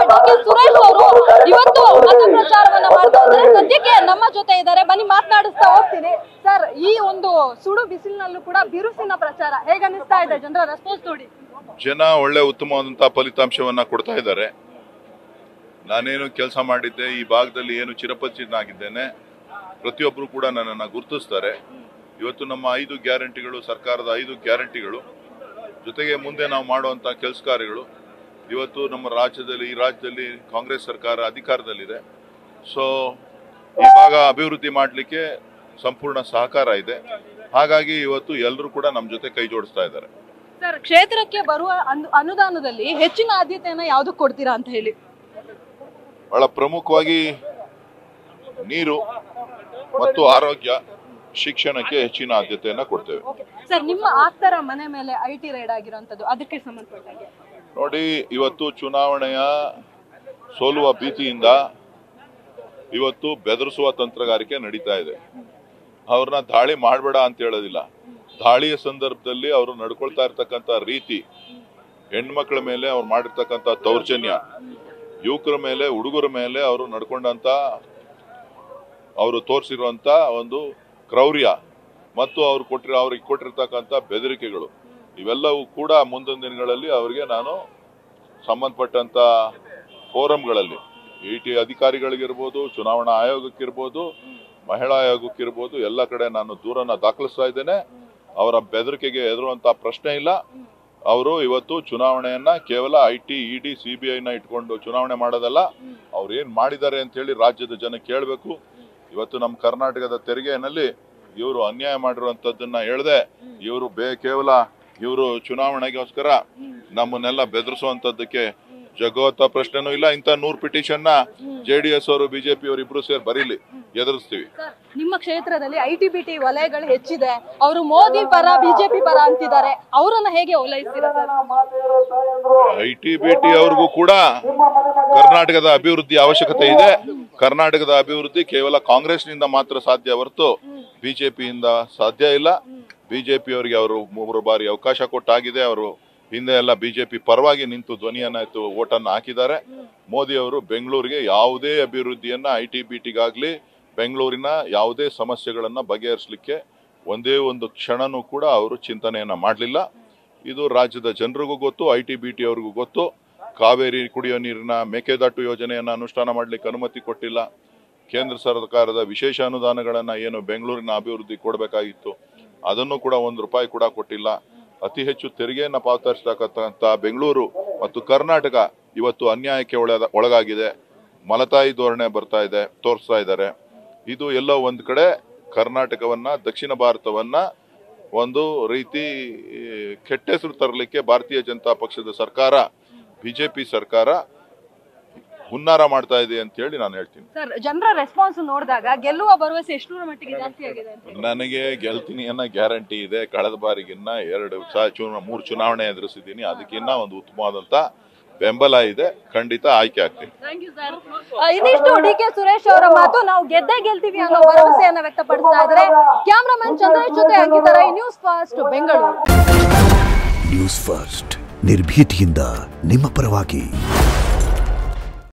D K Suresh ಅವರು ಇವತ್ತು ಮತ ಪ್ರಚಾರವನ್ನ ಮಾಡ್ತಾ ಇದ್ದಾರೆ ಸದ್ಯಕ್ಕೆ ನಮ್ಮ ಜೊತೆ ಇದ್ದಾರೆ ಬನ್ನಿ ಮಾತನಾಡಿಸ್ತಾ ಹೋಗ್ತೀನಿ ಸರ್ ಈ ಒಂದು ಸುಡು ಬಿಸಿಲಿನಲ್ಲೂ ಕೂಡ ಬಿರುಸಿನ ಪ್ರಚಾರ ಹೇಗನ್ನಿಸ್ತಾ ಇದೆ ಜನರ ರೆಸ್ಪಾನ್ಸ್ ನೋಡಿ ಜನ ಒಳ್ಳೆ ಉತ್ತಮವಾದಂತಹ ಫಲಿತಾಂಶವನ್ನ ಕೊಡ್ತಾ ಇದ್ದಾರೆ ನಾನೇನು ಕೆಲಸ ಮಾಡಿದ್ದೆ ಈ ಭಾಗದಲ್ಲಿ ಏನು ಚಿರಪರಿಚಿತನಾಗಿದ್ದೇನೆ ಪ್ರತಿಯೊಬ್ಬರು ಕೂಡ ನನ್ನನ್ನು ಗುರುತಿಸ್ತಾರೆ ಇವತ್ತು ನಮ್ಮ ಐದು ಗ್ಯಾರಂಟಿಗಳು ಸರ್ಕಾರದ ಐದು ಗ್ಯಾರಂಟಿಗಳು ಜೊತೆಗೆ ಮುಂದೆ ನಾವು ಮಾಡುವಂತ ಕೆಲಸ ಕಾರ್ಯಗಳು ಇವತ್ತು ನಮ್ಮ ರಾಜ್ಯದಲ್ಲಿ ಈ ರಾಜ್ಯದಲ್ಲಿ ಕಾಂಗ್ರೆಸ್ ಸರ್ಕಾರ ಅಧಿಕಾರದಲ್ಲಿದೆ ಸೊ ಈ ಭಾಗ ಅಭಿವೃದ್ಧಿ ಮಾಡಲಿಕ್ಕೆ ಸಂಪೂರ್ಣ ಸಹಕಾರ ಇದೆ ಹಾಗಾಗಿ ಇವತ್ತು ಎಲ್ಲರೂ ಕೂಡ ನಮ್ಮ ಜೊತೆ ಕೈ ಜೋಡಿಸ್ತಾ ಇದ್ದಾರೆ ಸರ್ ಕ್ಷೇತ್ರಕ್ಕೆ ಬರುವ ಅನು- ಅನುದಾನದಲ್ಲಿ ಹೆಚ್ಚಿನ ಆದ್ಯತೆಯನ್ನ ಯಾವ್ದಕ್ಕೆ ಕೊಡ್ತೀರಾ ಅಂತ ಹೇಳಿ ಬಹಳ ಪ್ರಮುಖವಾಗಿ ನೀರು ಮತ್ತು ಆರೋಗ್ಯ ಶಿಕ್ಷಣಕ್ಕೆ ಹೆಚ್ಚಿನ ಆದ್ಯತೆಯನ್ನ ಕೊಡ್ತೇವೆ ಸರ್ ನಿಮ್ಮ ಆಪ್ತರ ಮನೆ ಮೇಲೆ ಐ ಟಿ ರೈಡ್ ಆಗಿರೋಂಥದ್ದು ಅದಕ್ಕೆ ಸಂಬಂಧಪಟ್ಟಾಗೆ ನೋಡಿ ಇವತ್ತು ಚುನಾವಣೆಯ ಸೋಲುವ ಭೀತಿಯಿಂದ ಇವತ್ತು ಬೆದರಿಸುವ ತಂತ್ರಗಾರಿಕೆ ನಡೀತಾ ಇದೆ ಅವ್ರನ್ನ ದಾಳಿ ಮಾಡಬೇಡ ಅಂತ ಹೇಳೋದಿಲ್ಲ ದಾಳಿಯ ಸಂದರ್ಭದಲ್ಲಿ ಅವರು ನಡ್ಕೊಳ್ತಾ ಇರ್ತಕ್ಕಂಥ ರೀತಿ ಹೆಣ್ಮಕ್ಳ ಮೇಲೆ ಅವ್ರು ಮಾಡಿರ್ತಕ್ಕಂಥ ದೌರ್ಜನ್ಯ ಯುವಕರ ಮೇಲೆ ಹುಡುಗರ ಮೇಲೆ ಅವರು ನಡ್ಕೊಂಡಂತ ಅವರು ತೋರಿಸಿರುವಂತ ಒಂದು ಕ್ರೌರ್ಯ ಮತ್ತು ಅವ್ರು ಕೊಟ್ಟಿರೋ ಅವ್ರಿಗೆ ಕೊಟ್ಟಿರ್ತಕ್ಕಂಥ ಬೆದರಿಕೆಗಳು ಇವೆಲ್ಲವೂ ಕೂಡ ಮುಂದಿನ ದಿನಗಳಲ್ಲಿ ಅವರಿಗೆ ನಾನು ಸಂಬಂಧಪಟ್ಟಂತ ಫೋರಂಗಳಲ್ಲಿ ಇ ಟಿ ಅಧಿಕಾರಿಗಳಿಗಿರ್ಬೋದು ಚುನಾವಣಾ ಆಯೋಗಕ್ಕಿರ್ಬೋದು ಮಹಿಳಾ ಆಯೋಗಕ್ಕಿರ್ಬೋದು ಎಲ್ಲ ಕಡೆ ನಾನು ದೂರನ್ನ ದಾಖಲಿಸ್ತಾ ಇದ್ದೇನೆ ಅವರ ಬೆದರಿಕೆಗೆ ಎದುರುವಂತ ಪ್ರಶ್ನೆ ಇಲ್ಲ ಅವರು ಇವತ್ತು ಚುನಾವಣೆಯನ್ನ ಕೇವಲ I T E D C B ಐನ ಇಟ್ಕೊಂಡು ಚುನಾವಣೆ ಮಾಡೋದಲ್ಲ ಅವ್ರು ಏನ್ ಮಾಡಿದ್ದಾರೆ ಅಂತ ಹೇಳಿ ರಾಜ್ಯದ ಜನ ಕೇಳಬೇಕು ಇವತ್ತು ನಮ್ಮ ಕರ್ನಾಟಕದ ತೆರಿಗೆನಲ್ಲಿ ಇವರು ಅನ್ಯಾಯ ಮಾಡಿರುವಂತದ್ದನ್ನ ಹೇಳ್ದೆ ಇವರು ಬೇ ಕೇವಲ ಇವರು ಚುನಾವಣೆಗೋಸ್ಕರ ನಮ್ಮನ್ನೆಲ್ಲ ಬೆದರಿಸುವಂತದ್ದಕ್ಕೆ ಜಗೋತ ಪ್ರಶ್ನೆನೂ ಇಲ್ಲ ಇಂಥ ನೂರ್ ಪಿಟಿಷನ್ ನ ಜೆ ಡಿ ಎಸ್ ಅವರು ಬಿಜೆಪಿ ಅವರು ಇಬ್ರು ಸೇರಿ ಬರೀಲಿ ಎದುರಿಸ್ತೀವಿ ಸರ್ ನಿಮ್ಮ ಕ್ಷೇತ್ರದಲ್ಲಿ ಐ ಟಿ ಬಿ ಟಿ ವಲಯಗಳು ಹೆಚ್ಚಿದೆ ಅವರು ಮೋದಿ ಪರ ಬಿಜೆಪಿ ಪರ ಅಂತಿದ್ದಾರೆ ಅವರನ್ನ ಹೇಗೆ ಓಲೈಸ್ತೀರಾ sir I T B T ಅವ್ರಿಗೂ ಕೂಡ ಕರ್ನಾಟಕದ ಅಭಿವೃದ್ಧಿ ಅವಶ್ಯಕತೆ ಇದೆ ಕರ್ನಾಟಕದ ಅಭಿವೃದ್ಧಿ ಕೇವಲ ಕಾಂಗ್ರೆಸ್ನಿಂದ ಮಾತ್ರ ಸಾಧ್ಯ ಹೊರತು ಬಿಜೆಪಿಯಿಂದ ಸಾಧ್ಯ ಇಲ್ಲ ಬಿಜೆಪಿ ಅವರಿಗೆ ಅವರು ಮೂರು ಬಾರಿ ಅವಕಾಶ ಕೊಟ್ಟಾಗಿದೆ ಅವರು ಹಿಂದೆ ಎಲ್ಲ ಬಿಜೆಪಿ ಪರವಾಗಿ ನಿಂತು ಧ್ವನಿಯನ್ನ ಎತ್ತು ಓಟನ್ನು ಹಾಕಿದ್ದಾರೆ ಮೋದಿ ಅವರು ಬೆಂಗಳೂರಿಗೆ ಯಾವುದೇ ಅಭಿವೃದ್ಧಿಯನ್ನ ಐ ಟಿ ಬಿ ಟಿಗಾಗ್ಲಿ ಬೆಂಗಳೂರಿನ ಯಾವುದೇ ಸಮಸ್ಯೆಗಳನ್ನ ಬಗೆಹರಿಸಲಿಕ್ಕೆ ಒಂದೇ ಒಂದು ಕ್ಷಣನೂ ಕೂಡ ಅವರು ಚಿಂತನೆಯನ್ನ ಮಾಡಲಿಲ್ಲ ಇದು ರಾಜ್ಯದ ಜನರಿಗೂ ಗೊತ್ತು ಐ ಟಿ ಬಿ ಟಿ ಅವ್ರಿಗೂ ಗೊತ್ತು ಕಾವೇರಿ ಕುಡಿಯೋ ನೀರಿನ ಮೇಕೆದಾಟು ಯೋಜನೆಯನ್ನು ಅನುಷ್ಠಾನ ಮಾಡಲಿಕ್ಕೆ ಅನುಮತಿ ಕೊಟ್ಟಿಲ್ಲ ಕೇಂದ್ರ ಸರ್ಕಾರದ ವಿಶೇಷ ಅನುದಾನಗಳನ್ನು ಏನು ಬೆಂಗಳೂರಿನ ಅಭಿವೃದ್ಧಿ ಕೊಡಬೇಕಾಗಿತ್ತು ಅದನ್ನು ಕೂಡ ಒಂದು ರೂಪಾಯಿ ಕೂಡ ಕೊಟ್ಟಿಲ್ಲ ಅತಿ ಹೆಚ್ಚು ತೆರಿಗೆಯನ್ನು ಪಾವತಿಸ್ತಕ್ಕಂಥ ಬೆಂಗಳೂರು ಮತ್ತು ಕರ್ನಾಟಕ ಇವತ್ತು ಅನ್ಯಾಯಕ್ಕೆ ಒಳದ ಒಳಗಾಗಿದೆ ಮಲತಾಯಿ ಧೋರಣೆ ಬರ್ತಾ ಇದೆ ತೋರಿಸ್ತಾ ಇದ್ದಾರೆ ಇದು ಎಲ್ಲೋ ಒಂದು ಕಡೆ ಕರ್ನಾಟಕವನ್ನ ದಕ್ಷಿಣ ಭಾರತವನ್ನ ಒಂದು ರೀತಿ ಈ, ಕೆಟ್ಟ ಹೆಸರು ತರಲಿಕ್ಕೆ ಭಾರತೀಯ ಜನತಾ ಪಕ್ಷದ ಸರ್ಕಾರ ಬಿಜೆಪಿ ಸರ್ಕಾರ ಹುನ್ನಾರ ಮಾಡ್ತಾ ಇದೆ ಅಂತ ಹೇಳಿ ನಾನು ಹೇಳ್ತೀನಿ ಸರ್ ಜನರ ರೆಸ್ಪಾನ್ಸ್ ನೋಡಿದಾಗ ಗೆಲ್ಲುವ ಭರವಸೆ ಎಷ್ಟರ ಮಟ್ಟಿಗೆ ಜಾಸ್ತಿ ಆಗಿದೆ ಅಂತ ಹೇಳಿ. ನನಗೆ ಗೆಲ್ತೀನಿ ಅನ್ನೋ ಗ್ಯಾರಂಟಿ ಇದೆ ಕಳೆದ ಬಾರಿಗಿನ್ನ ಎರಡು ಸಹ ಚುನಾ ಮೂರು ಚುನಾವಣೆ ಎದುರಿಸಿದ್ದೀನಿ ಅದಕ್ಕಿನ್ನ ಒಂದು ಉತ್ತಮವಾದಂತ ಬೆಂಬಲ ಇದೆ ಖಂಡಿತ ಆಯ್ಕೆ ಆಗ್ತೀನಿ Thank you, sir. ಆ, ಇದಿಷ್ಟು ಡಿ ಕೆ ಸುರೇಶ್ ಅವರ ಮಾತು ನಾವು ಗೆದ್ದೇ ಗೆಲ್ತೀವಿ ಅನ್ನೋ ಭರವಸೆಯನ್ನ ವ್ಯಕ್ತಪಡಿಸ್ತಾ ಇದ್ದಾರೆ ಕ್ಯಾಮ್ರಾಮನ್ ಚಂದ್ರೇಶ್ ಜೊತೆ ಅಂಕಿತರ news first Bengaluru news first ನಿರ್ಭೀತಿಯಿಂದ ನಿಮ್ಮ ಪರವಾಗಿ